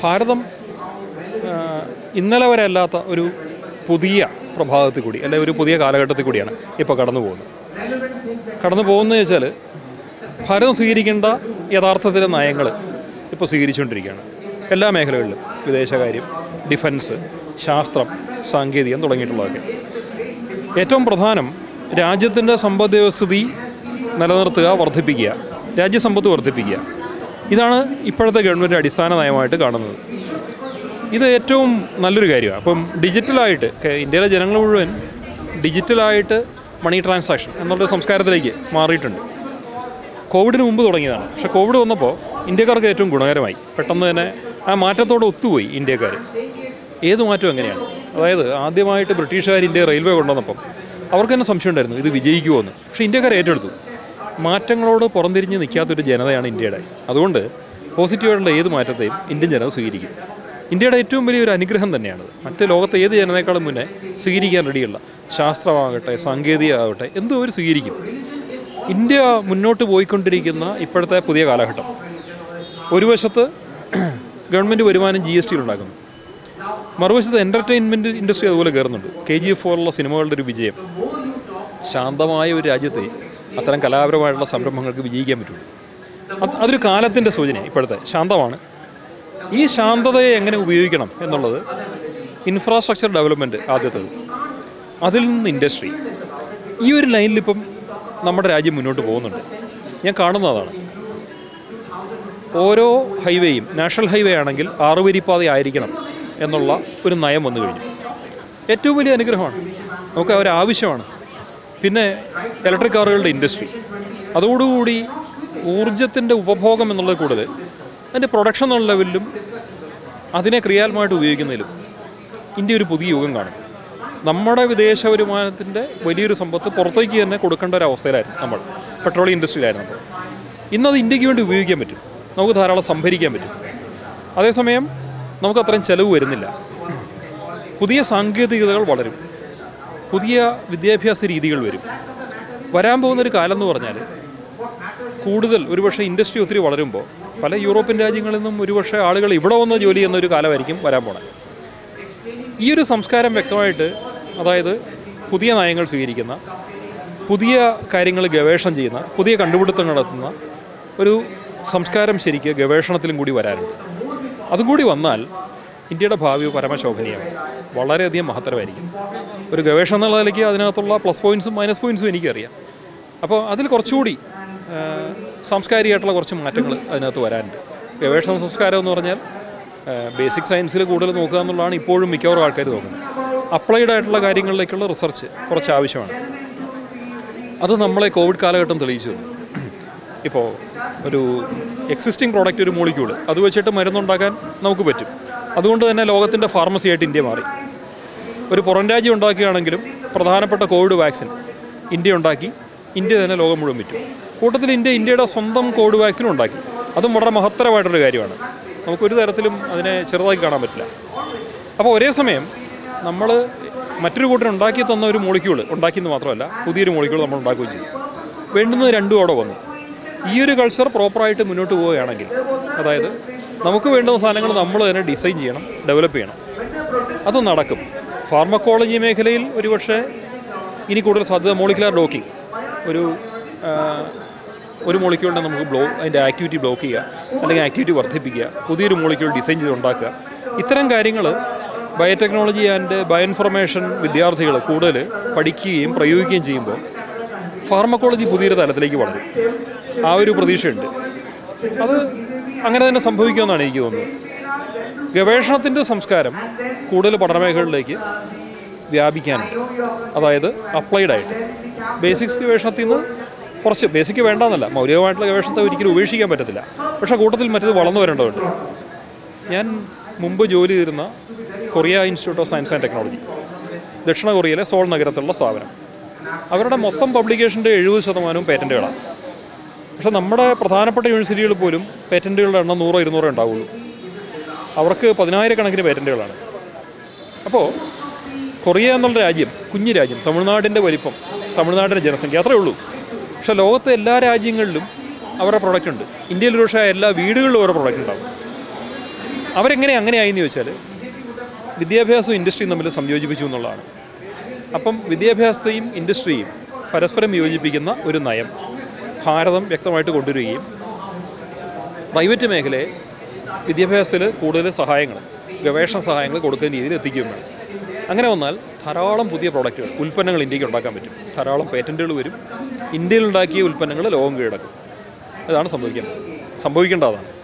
ഭാരതം ആ, ഇന്നലെ വരെ അല്ലാത്ത ഒരു പുതിയ പ്രഭാതത്തിൽ കൂടി അല്ലെങ്കിൽ ഒരു പുതിയ കാലഘട്ടത്തിൽ കൂടിയാണ് ഇപ്പോൾ കടന്നു പോകുന്നത് കടന്നു പോകുന്നത് വെച്ചാൽ ഭാരതം സ്വീകരിക്കേണ്ട യഥാർത്ഥത്തിലെ നയങ്ങൾ ഇപ്പോൾ സ്വീകരിച്ചുകൊണ്ടിരിക്കുകയാണ് എല്ലാ മേഖലകളിലും വിദേശകാര്യം ഡിഫൻസ് ശാസ്ത്രം സാങ്കേതികം തുടങ്ങിയിട്ടുള്ളതൊക്കെ ഏറ്റവും പ്രധാനം രാജ്യത്തിൻ്റെ സമ്പദ് വ്യവസ്ഥിതി നിലനിർത്തുക വർദ്ധിപ്പിക്കുക രാജ്യസമ്പത്ത് വർദ്ധിപ്പിക്കുക ഇതാണ് ഇപ്പോഴത്തെ ഗവൺമെൻറ് അടിസ്ഥാന നയമായിട്ട് കാണുന്നത് ഇത് ഏറ്റവും നല്ലൊരു കാര്യമാണ് അപ്പം ഡിജിറ്റലായിട്ട് കെ- ഇന്ത്യയിലെ ജനങ്ങൾ മുഴുവൻ ഡിജിറ്റലായിട്ട് മണി ട്രാൻസാക്ഷൻ എന്നുള്ള സംസ്കാരത്തിലേക്ക് മാറിയിട്ടുണ്ട് കോവിഡിന് മുമ്പ് തുടങ്ങിയതാണ് പക്ഷേ കോവിഡ് വന്നപ്പോൾ ഇന്ത്യക്കാർക്ക് ഏറ്റവും ഗുണകരമായി പെട്ടെന്ന് തന്നെ ആ മാറ്റത്തോടെ ഒത്തുപോയി ഇന്ത്യക്കാർ ഏത് മാറ്റവും എങ്ങനെയാണ് അതായത് ആദ്യമായിട്ട് ബ്രിട്ടീഷുകാർ ഇന്ത്യ റെയിൽവേ കൊണ്ടുവന്നപ്പം അവർക്ക് തന്നെ സംശയം ഉണ്ടായിരുന്നു ഇത് വിജയിക്കുമോ എന്ന് പക്ഷേ ഇന്ത്യക്കാർ ഏറ്റെടുത്തു മാറ്റങ്ങളോട് പുറംതിരിഞ്ഞ് നിൽക്കാത്തൊരു ജനതയാണ് ഇന്ത്യയുടെ അതുകൊണ്ട് പോസിറ്റീവായിട്ടുള്ള ഏത് മാറ്റത്തെയും ഇന്ത്യൻ ജനത സ്വീകരിക്കും ഇന്ത്യയുടെ ഏറ്റവും വലിയൊരു അനുഗ്രഹം തന്നെയാണത് മറ്റ് ലോകത്തെ ഏത് ജനതയെക്കാളും മുന്നേ സ്വീകരിക്കാൻ റെഡിയുള്ള ശാസ്ത്രമാകട്ടെ സാങ്കേതികമാകട്ടെ എന്തും അവർ സ്വീകരിക്കും ഇന്ത്യ മുന്നോട്ട് പോയിക്കൊണ്ടിരിക്കുന്ന ഇപ്പോഴത്തെ പുതിയ കാലഘട്ടം ഒരു വശത്ത് ഗവൺമെൻറ് വരുമാനം ജി എസ് ടിയിൽ ഉണ്ടാക്കുന്നു മറുവശത്ത് എൻ്റർടൈൻമെൻറ്റ് ഇൻഡസ്ട്രി അതുപോലെ കയറുന്നുണ്ട് കെ ജി എഫ് പോലുള്ള സിനിമകളുടെ ഒരു വിജയം ശാന്തമായ ഒരു രാജ്യത്തെ അത്തരം കലാപരമായിട്ടുള്ള സംരംഭങ്ങൾക്ക് വിജയിക്കാൻ പറ്റുള്ളൂ അത് അതൊരു കാലത്തിൻ്റെ സൂചന ഇപ്പോഴത്തെ ശാന്തമാണ് ഈ ശാന്തതയെ എങ്ങനെ ഉപയോഗിക്കണം എന്നുള്ളത് ഇൻഫ്രാസ്ട്രക്ചർ ഡെവലപ്മെൻറ്റ് ആദ്യത്തേത് അതിൽ നിന്ന് ഇൻഡസ്ട്രി ഈ ഒരു ലൈനിലിപ്പം നമ്മുടെ രാജ്യം മുന്നോട്ട് പോകുന്നുണ്ട് ഞാൻ കാണുന്ന അതാണ് ഓരോ ഹൈവേയും നാഷണൽ ഹൈവേ ആണെങ്കിൽ ആറുവരിപ്പാത ആയിരിക്കണം എന്നുള്ള ഒരു നയം വന്നു കഴിഞ്ഞു ഏറ്റവും വലിയ അനുഗ്രഹമാണ് നമുക്ക് ഒരു ആവശ്യമാണ് പിന്നെ ഇലക്ട്രിക് കാറുകളുടെ ഇൻഡസ്ട്രി അതോടുകൂടി ഊർജത്തിൻ്റെ ഉപഭോഗം എന്നുള്ളത് കൂടുതൽ അതിൻ്റെ പ്രൊഡക്ഷൻ എന്നുള്ള ലെവലിലും അതിനെ ക്രിയാത്മകമായിട്ട് ഉപയോഗിക്കുന്നതിലും ഇന്ത്യ ഒരു പുതിയ യുഗം കാണും നമ്മുടെ വിദേശ വരുമാനത്തിൻ്റെ വലിയൊരു സമ്പത്ത് പുറത്തേക്ക് തന്നെ കൊടുക്കേണ്ട ഒരു അവസ്ഥയിലായിരുന്നു നമ്മൾ പെട്രോളിയം ഇൻഡസ്ട്രിയിലായിരുന്നു അപ്പോൾ ഇന്നത് ഇന്ത്യക്ക് വേണ്ടി ഉപയോഗിക്കാൻ പറ്റും നമുക്ക് ധാരാളം സംഭരിക്കാൻ പറ്റും അതേസമയം നമുക്ക് അത്രയും ചിലവ് വരുന്നില്ല പുതിയ സാങ്കേതികതകൾ വളരും പുതിയ വിദ്യാഭ്യാസ രീതികൾ വരും വരാൻ പോകുന്നൊരു കാലം എന്ന് പറഞ്ഞാൽ കൂടുതൽ ഒരുപക്ഷെ ഇൻഡസ്ട്രി ഒത്തിരി വളരുമ്പോൾ പല യൂറോപ്യൻ രാജ്യങ്ങളിൽ നിന്നും ഒരുപക്ഷെ ആളുകൾ ഇവിടെ വന്ന് ജോലി ചെയ്യുന്ന ഒരു കാലമായിരിക്കും വരാൻ പോണത് ഈ ഒരു സംസ്കാരം വ്യക്തമായിട്ട് അതായത് പുതിയ നയങ്ങൾ സ്വീകരിക്കുന്ന പുതിയ കാര്യങ്ങൾ ഗവേഷണം ചെയ്യുന്ന പുതിയ കണ്ടുപിടുത്തങ്ങൾ നടത്തുന്ന ഒരു സംസ്കാരം ശരിക്ക് ഗവേഷണത്തിലും കൂടി വരാനുണ്ട് അതും കൂടി വന്നാൽ ഇന്ത്യയുടെ ഭാവി പരമശോഭനീയമാണ് വളരെയധികം മഹത്തരമായിരിക്കും ഒരു ഗവേഷണം എന്നുള്ള നിലയ്ക്ക് അതിനകത്തുള്ള പ്ലസ് പോയിൻറ്സും മൈനസ് പോയിൻറ്സും എനിക്കറിയാം അപ്പോൾ അതിൽ കുറച്ചുകൂടി ആ, സാംസ്കാരികമായിട്ടുള്ള കുറച്ച് മാറ്റങ്ങൾ അതിനകത്ത് വരാനുണ്ട് ഗവേഷണ സംസ്കാരം എന്ന് പറഞ്ഞാൽ ബേസിക് സയൻസിൽ കൂടുതൽ നോക്കുക എന്നുള്ളതാണ് ഇപ്പോഴും മിക്കവാറും ആൾക്കാർ നോക്കുന്നത് അപ്ലൈഡ് ആയിട്ടുള്ള കാര്യങ്ങളിലേക്കുള്ള റിസർച്ച് കുറച്ച് ആവശ്യമാണ് അത് നമ്മളെ കോവിഡ് കാലഘട്ടം തെളിയിച്ചു തന്നു. ഇപ്പോൾ ഒരു എക്സിസ്റ്റിംഗ് പ്രോഡക്റ്റ് ഒരു മോളിക്യൂള് അത് വെച്ചിട്ട് മരുന്നുണ്ടാക്കാൻ നമുക്ക് പറ്റും അതുകൊണ്ട് തന്നെ ലോകത്തിൻ്റെ ഫാർമസി ആയിട്ട് ഇന്ത്യ മാറി ഒരു പുറം രാജ്യം ഉണ്ടാക്കുകയാണെങ്കിലും പ്രധാനപ്പെട്ട കോവിഡ് വാക്സിൻ ഇന്ത്യ ഉണ്ടാക്കി ഇന്ത്യ തന്നെ ലോകം മുഴുവൻ വിറ്റു കൂട്ടത്തിൽ ഇന്ത്യ ഇന്ത്യയുടെ സ്വന്തം കോവിഡ് വാക്സിനും ഉണ്ടാക്കി അതും വളരെ മഹത്തരമായിട്ടൊരു കാര്യമാണ് നമുക്കൊരു തരത്തിലും അതിനെ ചെറുതാക്കി കാണാൻ പറ്റില്ല അപ്പോൾ ഒരേ സമയം നമ്മൾ മറ്റൊരു കൂട്ടർ ഉണ്ടാക്കി തന്ന ഒരു മോളിക്യൂള് ഉണ്ടാക്കിയെന്ന് മാത്രമല്ല പുതിയൊരു മോളിക്യൂൾ നമ്മൾ ഉണ്ടാക്കുകയും ചെയ്തു വേണ്ടുന്നത് രണ്ടും അവിടെ വന്നു ഈ ഒരു കൾച്ചർ പ്രോപ്പറായിട്ട് മുന്നോട്ട് പോവുകയാണെങ്കിൽ അതായത് നമുക്ക് വേണ്ടുന്ന സാധനങ്ങൾ നമ്മൾ തന്നെ ഡിസൈൻ ചെയ്യണം ഡെവലപ്പ് ചെയ്യണം അത് നടക്കും ഫാർമക്കോളജി മേഖലയിൽ ഒരുപക്ഷെ ഇനി കൂടുതൽ സാധ്യത മോളിക്കുലർ ഡോക്കിംഗ് ഒരു ആ, ഒരു മോളിക്യൂളിനെ നമുക്ക് ബ്ലോ അതിൻ്റെ ആക്ടിവിറ്റി ബ്ലോക്ക് ചെയ്യുക അല്ലെങ്കിൽ ആക്ടിവിറ്റി വർദ്ധിപ്പിക്കുക പുതിയൊരു മോളിക്യൂൾ ഡിസൈൻ ചെയ്ത് ഉണ്ടാക്കുക ഇത്തരം കാര്യങ്ങൾ ബയോടെക്നോളജി ആൻഡ് ബയോഇൻഫർമേഷൻ വിദ്യാർത്ഥികൾ കൂടുതൽ പഠിക്കുകയും പ്രയോഗിക്കുകയും ചെയ്യുമ്പോൾ ഫാർമക്കോളജി പുതിയൊരു തലത്തിലേക്ക് വളരും ആ ഒരു പ്രതീക്ഷയുണ്ട് അത് അങ്ങനെ തന്നെ സംഭവിക്കുമെന്നാണ് എനിക്ക് തോന്നുന്നത് ഗവേഷണത്തിൻ്റെ സംസ്കാരം കൂടുതൽ പഠനമേഖലകളിലേക്ക് വ്യാപിക്കാനുണ്ട് അതായത് അപ്ലൈഡ് ആയിട്ട് ബേസിക്സ് ഗവേഷണത്തിൽ നിന്ന് കുറച്ച് ബേസിക് വേണ്ടെന്നല്ല മൗലികമായിട്ടുള്ള ഗവേഷണത്തെ ഒരിക്കലും ഉപേക്ഷിക്കാൻ പറ്റത്തില്ല പക്ഷേ കൂട്ടത്തിൽ മറ്റത് വളർന്നു വരേണ്ടതുണ്ട് ഞാൻ മുമ്പ് ജോലി ചെയ്തിരുന്ന Korea Institute of Science and Technology ദക്ഷിണ കൊറിയയിലെ സോൾ നഗരത്തിലുള്ള സ്ഥാപനം അവരുടെ മൊത്തം പബ്ലിക്കേഷൻ്റെ എഴുപത് ശതമാനവും പേറ്റൻറ്റുകളാണ് പക്ഷേ നമ്മുടെ പ്രധാനപ്പെട്ട യൂണിവേഴ്സിറ്റികൾ പോലും പേറ്റൻറ്റുകളുടെ എണ്ണം നൂറോ ഇരുന്നൂറോ ഉണ്ടാവുള്ളൂ അവർക്ക് പതിനായിരക്കണക്കിന് പേറ്റൻറ്റുകളാണ് അപ്പോൾ കൊറിയ എന്നുള്ള രാജ്യം കുഞ്ഞു രാജ്യം തമിഴ്നാടിൻ്റെ വലിപ്പം തമിഴ്നാടിൻ്റെ ജനസംഖ്യ അത്രേ ഉള്ളൂ പക്ഷേ ലോകത്തെ എല്ലാ രാജ്യങ്ങളിലും അവരുടെ പ്രൊഡക്റ്റ് ഉണ്ട് ഇന്ത്യയിൽ ഒരു പക്ഷേ എല്ലാ വീടുകളിലും ഓരോ പ്രൊഡക്റ്റ് ഉണ്ടാവും അവരെങ്ങനെ അങ്ങനെയായി എന്ന് ചോദിച്ചാൽ വിദ്യാഭ്യാസവും ഇൻഡസ്ട്രിയും തമ്മിൽ സംയോജിപ്പിച്ചു എന്നുള്ളതാണ് അപ്പം വിദ്യാഭ്യാസത്തെയും ഇൻഡസ്ട്രിയും പരസ്പരം യോജിപ്പിക്കുന്ന ഒരു നയം ഭാരതം വ്യക്തമായിട്ട് കൊണ്ടുവരികയും പ്രൈവറ്റ് മേഖലയെ വിദ്യാഭ്യാസത്തിൽ കൂടുതൽ സഹായങ്ങൾ ഗവേഷണ സഹായങ്ങൾ കൊടുക്കുന്ന രീതിയിൽ എത്തിക്കുകയും വേണം അങ്ങനെ വന്നാൽ ധാരാളം പുതിയ പ്രോഡക്റ്റുകൾ ഉൽപ്പന്നങ്ങൾ ഇന്ത്യക്ക് ഉണ്ടാക്കാൻ പറ്റും ധാരാളം പേറ്റൻറ്റുകൾ വരും ഇന്ത്യയിൽ ഉണ്ടാക്കിയ ഉൽപ്പന്നങ്ങൾ ലോകം കീഴടക്കും ഇതാണ് സംഭവിക്കുന്നത് സംഭവിക്കേണ്ടതാണ്